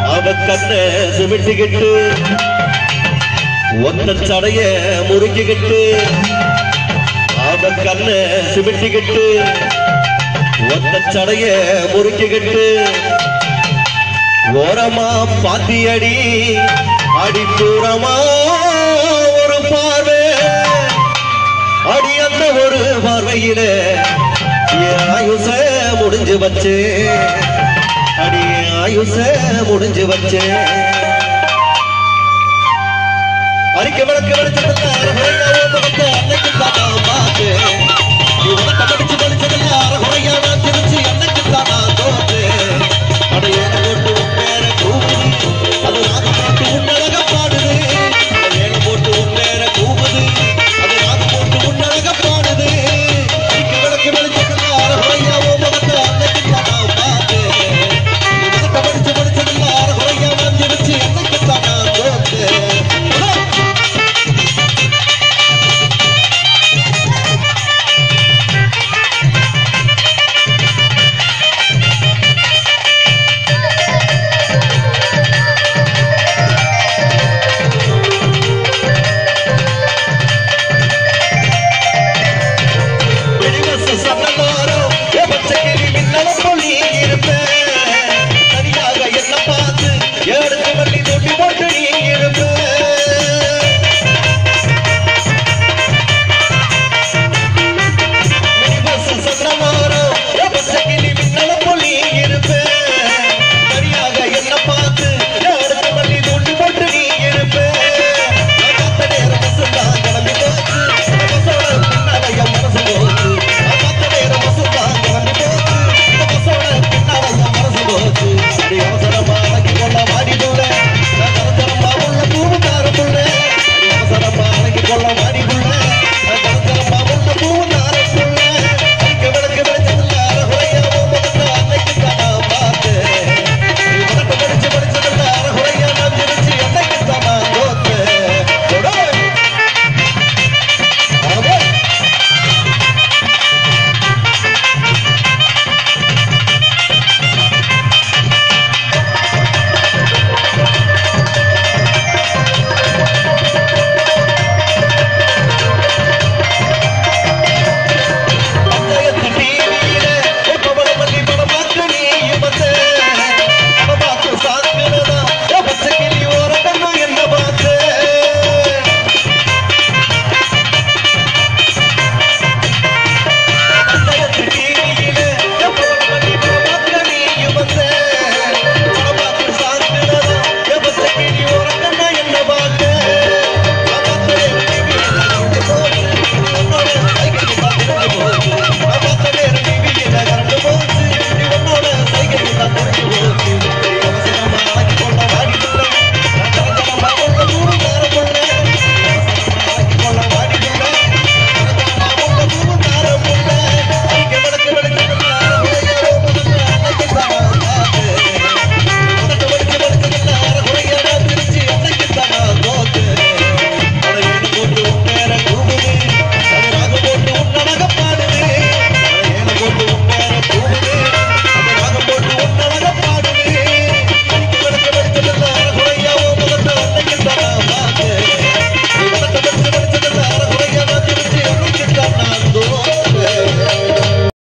அவ கண்ண சிமிட்டிக்கிட்டு ஒத்த சடைய முறுக்கிக்கிட்டு அவ கண்ண சிமிட்டிக்கிட்டு ஒத்த சடைய முறுக்கிக்கிட்டு ஓரமா பாத்தியடி அடி தூரமா ஒரு பார்வை அடி அந்த ஒரு பார்வையில என் ஆயுச முடிஞ்சு வச்சு அடி என் ஆயுச முடிஞ்சு வச்சு அரிக்க விளக்க விளச்சதில்ல அன்னைக்கு தான் பார்த்து நீ உனக்கு படிச்சு படிச்சதில்ல